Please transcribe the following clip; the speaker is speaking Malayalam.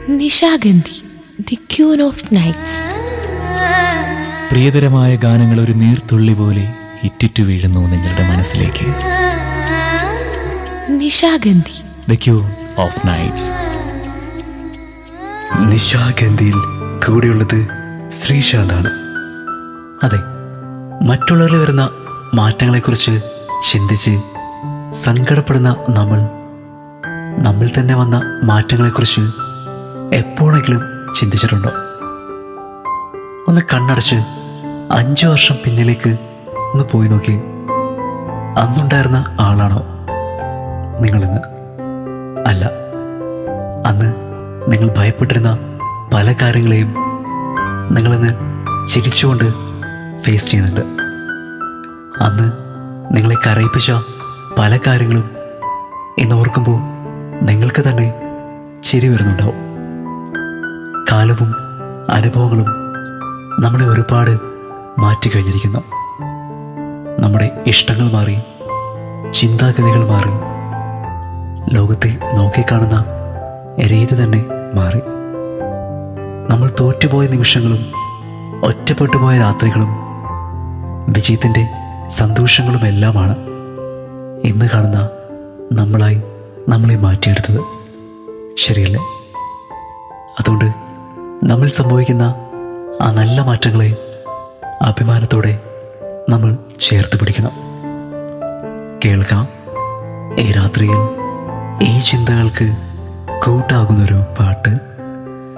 Nishagandhi the queen of nights പ്രിയതരമായ ഗാനങ്ങൾ ഒരു നീർത്തുള്ളി പോലെ ഇറ്റിറ്റു വീഴുന്നു നിങ്ങളുടെ മനസ്സിലേക്ക് നിശാഗന്ധി ദ ക്യൂൺ ഓഫ് നൈറ്റ്സ് നിശാഗന്ധിയിൽ കൂടെയുള്ളത് ശ്രീശാന്താണ് അതെ മറ്റുള്ളവരിൽ വരുന്ന മാറ്റങ്ങളെക്കുറിച്ച് ചിന്തിച്ച് സങ്കടപ്പെടുന്ന നമ്മൾ നമ്മിൽ തന്നെ വന്ന മാറ്റങ്ങളെക്കുറിച്ച് എപ്പോഴെങ്കിലും ചിന്തിച്ചിട്ടുണ്ടോ ഒന്ന് കണ്ണടച്ച് അഞ്ചു വർഷം പിന്നിലേക്ക് ഒന്ന് പോയി നോക്കി അന്നുണ്ടായിരുന്ന ആളാണോ നിങ്ങളിന്ന് അല്ല അന്ന് നിങ്ങൾ ഭയപ്പെട്ടിരുന്ന പല കാര്യങ്ങളെയും നിങ്ങളിന്ന് ചിരിച്ചുകൊണ്ട് ഫേസ് ചെയ്യുന്നുണ്ട് അന്ന് നിങ്ങളെ കരയിപ്പിച്ച പല കാര്യങ്ങളും ഇന്ന് ഓർക്കുമ്പോൾ നിങ്ങൾക്ക് തന്നെ ചിരി വരുന്നുണ്ടാവും കാലവും അനുഭവങ്ങളും നമ്മളെ ഒരുപാട് മാറ്റിക്കഴിഞ്ഞിരിക്കുന്നു നമ്മുടെ ഇഷ്ടങ്ങൾ മാറി ചിന്താഗതികൾ മാറി ലോകത്തെ നോക്കിക്കാണുന്ന രീതി തന്നെ മാറി നമ്മൾ തോറ്റുപോയ നിമിഷങ്ങളും ഒറ്റപ്പെട്ടുപോയ രാത്രികളും വിജയത്തിൻ്റെ സന്തോഷങ്ങളും എല്ലാമാണ് ഇന്ന് കാണുന്ന നമ്മളായി നമ്മളെ മാറ്റിയെടുത്തത് ശരിയല്ലേ അതുകൊണ്ട് നമ്മൾ സംഭവിക്കുന്ന ആ നല്ല മാറ്റങ്ങളെ അഭിമാനത്തോടെ നമ്മൾ ചേർത്ത് പിടിക്കണം കേൾക്കാം ഈ രാത്രിയിൽ ഈ ചിന്തകൾക്ക് കൂട്ടാകുന്നൊരു പാട്ട്